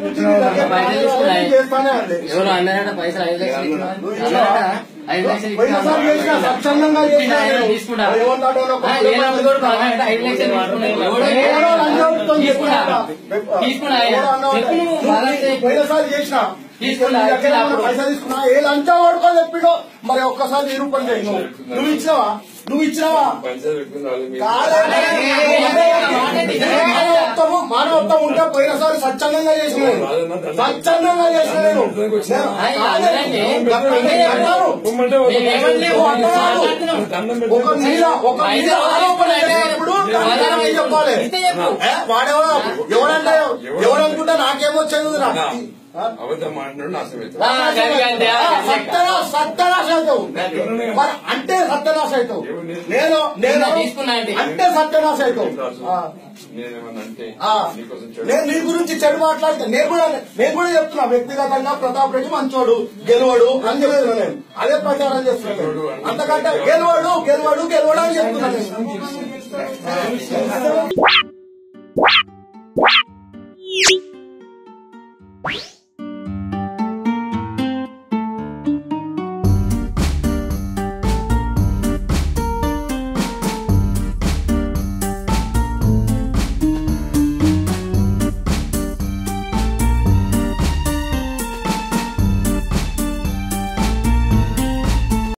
పైసలు తీసుకున్నాయి. చేస్తానే అంది ఎవరు అన్నారట పైసలు ఐదు లక్షలు ఇచ్చినావా? ఇచ్చినా? అన్నారట? ఐదు లక్షలు పోయినసారి చేసిన స్వచ్ఛందంగా చేసిన నేను. తీసుకుంటా మరి ఎవరు నాటోలో ఆ, లేనప్పుడు కూడా అన్నారట, ఐదు లక్షలు తీసుకున్నా. ఎవడో ఎవరో లంచగొడుతోని తీసుకున్నా. చెప్తున్నా. తీసుకున్నా ఆయన. ఎవరో అన్నావు. చెప్పు నువ్వు బాగా చేయి. పోయినసారి చేసిన తీసుకున్నా. నీ దగ్గర ఏమైనా అప్పుడు. పైసలు తీసుకున్నా ఏ లంచం వాడుకో చెప్పిడో మరి ఒక్కసారి నిరూపణ చేయి నువ్వు నువ్వు ఇచ్చినావా నువ్వు ఇచ్చినావా పంచాయతీ పెట్టుకుని వాళ్ళు మీరు- కాదండి. మానవత్వము మానవత్వం ఉంటే పోయినసారి స్వచ్ఛందంగా చేసిన నేను. స్వచ్ఛందంగా చేసిన నేను అయ్, అందరండి. అంటారు. పొమ్మంటే ఒక మేము ఏమనలేము. నువ్వు అంటున్నావు. దండం ఒక పెట్టి మీద ఒక మీద ఆరోపణ చేసినప్పుడు దానికి ఏం చెప్పాలి ఇంతే చెప్పు. ఏ, వాడెవడో ఎవడంటే ఎవడనుకుంటే నాకేమొచ్చేది నాకు ఆ? అబద్ధం మాట్లాడు నాశనం అవుతావు. ఆ, గడిగంటే, ఆ, ఆ, సత్యనా సత్యనాశ అవుతావు మరి అంటే సత్యనాశ అవుతావు నేను నేను నిన్న తీసుకున్నా అంటే. అంటే సత్యనాశ అవుతావు ఆ. నేనేమన్నా అంటే ఆ. నీకోసం చెడు నేను నీ గురించి చెడు మాట్లాడితే నేను కూడా నేను కూడా చెప్తున్నా వ్యక్తిగతంగా ప్రతాప్ రెడ్డి మంచోడు గెలవడు అని చెప్తున్నా నేను అదే ప్రచారం చేస్తున్నాను అంతకంటే గెలవడు గెలవడు గెలవడు అని చెప్తున్నాను నేను